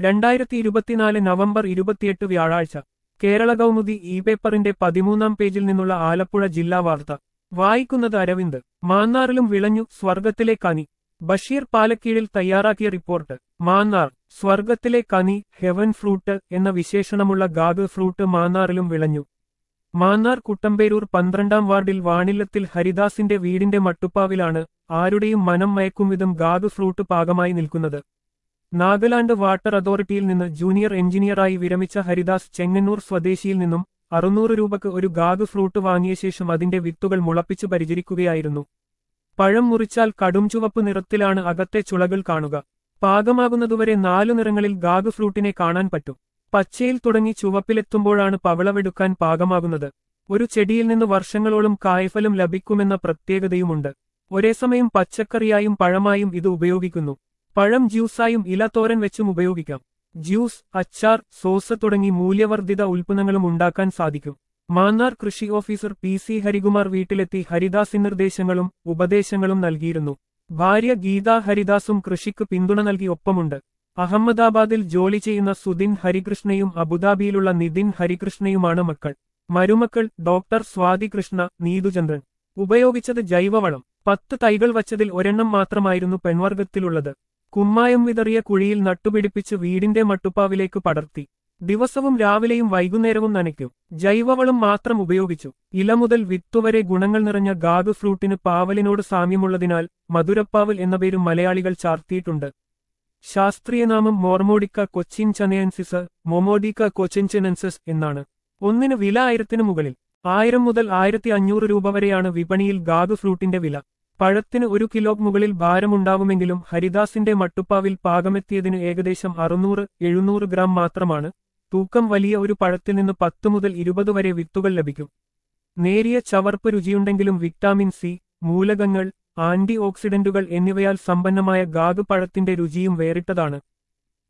രണ്ടായിരത്തി ഇരുപത്തിനാല് നവംബർ ഇരുപത്തിയെട്ട് വ്യാഴാഴ്ച കേരള കൗമുദി ഇ പേപ്പറിന്റെ പതിമൂന്നാം പേജിൽ നിന്നുള്ള ആലപ്പുഴ ജില്ലാ വാർത്ത വായിക്കുന്നത് അരവിന്ദ് മാന്നാറിലും വിളഞ്ഞു സ്വർഗത്തിലെ കനി ബഷീർ പാലക്കീഴിൽ തയ്യാറാക്കിയ റിപ്പോർട്ട് മാന്നാർ സ്വർഗത്തിലെ കനി ഹെവൻ ഫ്രൂട്ട് എന്ന വിശേഷണമുള്ള ഗാഗ് ഫ്രൂട്ട് മാന്നാറിലും വിളഞ്ഞു മാന്നാർ കുട്ടമ്പേരൂർ പന്ത്രണ്ടാം വാർഡിൽ വാണില്ലത്തിൽ ഹരിദാസിന്റെ വീടിന്റെ മട്ടുപ്പാവിലാണ് ആരുടെയും മനം മയക്കുംവിധം ഗാഗ് ഫ്രൂട്ട് പാകമായി നിൽക്കുന്നത് നാഗാലാൻഡ് വാട്ടർ അതോറിറ്റിയിൽ നിന്ന് ജൂനിയർ എഞ്ചിനീയറായി വിരമിച്ച ഹരിദാസ് ചെങ്ങന്നൂർ സ്വദേശിയിൽ നിന്നും അറുന്നൂറ് രൂപയ്ക്ക് ഒരു ഗാഗ് ഫ്രൂട്ട് വാങ്ങിയ ശേഷം അതിന്റെ വിത്തുകൾ മുളപ്പിച്ചു പരിചരിക്കുകയായിരുന്നു പഴം മുറിച്ചാൽ കടും ചുവപ്പ് നിറത്തിലാണ് അകത്തെ ചുളകൾ കാണുക പാകമാകുന്നതുവരെ നാലു നിറങ്ങളിൽ ഗാഗ് ഫ്രൂട്ടിനെ കാണാൻ പറ്റും പച്ചയിൽ തുടങ്ങി ചുവപ്പിലെത്തുമ്പോഴാണ് പവളവെടുക്കാൻ പാകമാകുന്നത് ഒരു ചെടിയിൽ നിന്ന് വർഷങ്ങളോളം കായ്ഫലം ലഭിക്കുമെന്ന പ്രത്യേകതയുമുണ്ട് ഒരേസമയം പച്ചക്കറിയായും പഴമായും ഇത് ഉപയോഗിക്കുന്നു പഴം ജ്യൂസായും ഇലത്തോരൻ വെച്ചും ഉപയോഗിക്കാം ജ്യൂസ് അച്ചാർ സോസ് തുടങ്ങി മൂല്യവർദ്ധിത ഉൽപ്പന്നങ്ങളും ഉണ്ടാക്കാൻ സാധിക്കും മാന്നാർ കൃഷി ഓഫീസർ പി സി ഹരികുമാർ വീട്ടിലെത്തി ഹരിദാസ് നിർദ്ദേശങ്ങളും ഉപദേശങ്ങളും നൽകിയിരുന്നു ഭാര്യ ഗീതാ ഹരിദാസും കൃഷിക്ക് പിന്തുണ നൽകി ഒപ്പമുണ്ട് അഹമ്മദാബാദിൽ ജോലി ചെയ്യുന്ന സുദിൻ ഹരികൃഷ്ണയും അബുദാബിയിലുള്ള നിതിൻ ഹരികൃഷ്ണയുമാണ് മക്കൾ മരുമക്കൾ ഡോക്ടർ സ്വാതി കൃഷ്ണ നീതുചന്ദ്രൻ ഉപയോഗിച്ചത് ജൈവവളം പത്ത് തൈകൾ വച്ചതിൽ ഒരെണ്ണം മാത്രമായിരുന്നു പെൺവർഗത്തിലുള്ളത് കുമ്മായം വിതറിയ കുഴിയിൽ നട്ടുപിടിപ്പിച്ച് വീടിന്റെ മട്ടുപ്പാവിലേക്ക് പടർത്തി ദിവസവും രാവിലെയും വൈകുന്നേരവും നനയ്ക്കും ജൈവവളം മാത്രം ഉപയോഗിച്ചു ഇല മുതൽ വിത്തുവരെ ഗുണങ്ങൾ നിറഞ്ഞ ഗാഗ് ഫ്രൂട്ടിന് പാവലിനോട് സാമ്യമുള്ളതിനാൽ മധുരപ്പാവൽ എന്ന പേരും മലയാളികൾ ചാർത്തിയിട്ടുണ്ട് ശാസ്ത്രീയനാമം മോർമോഡിക്ക കൊച്ചിൻ ചനയൻസിസ് മൊമോഡിക്ക കൊച്ചിൻചെനൻസിസ് എന്നാണ് ഒന്നിന് വില ആയിരത്തിനു മുകളിൽ ആയിരം മുതൽ ആയിരത്തി അഞ്ഞൂറ് രൂപ വരെയാണ് വിപണിയിൽ ഗാഗ് ഫ്രൂട്ടിന്റെ വില പഴത്തിന് ഒരു കിലോ മുകളിൽ ഭാരമുണ്ടാവുമെങ്കിലും ഹരിദാസിന്റെ മട്ടുപ്പാവിൽ പാകമെത്തിയതിന് ഏകദേശം അറുന്നൂറ് എഴുന്നൂറ് ഗ്രാം മാത്രമാണ് തൂക്കം വലിയ ഒരു പഴത്തിൽ നിന്ന് പത്ത് മുതൽ ഇരുപത് വരെ വിത്തുകൾ ലഭിക്കും നേരിയ ചവർപ്പ് രുചിയുണ്ടെങ്കിലും വിറ്റാമിൻ സി മൂലകങ്ങൾ ആന്റി ഓക്സിഡന്റുകൾ എന്നിവയാൽ സമ്പന്നമായ ഗാഗ് പഴത്തിന്റെ രുചിയും വേറിട്ടതാണ്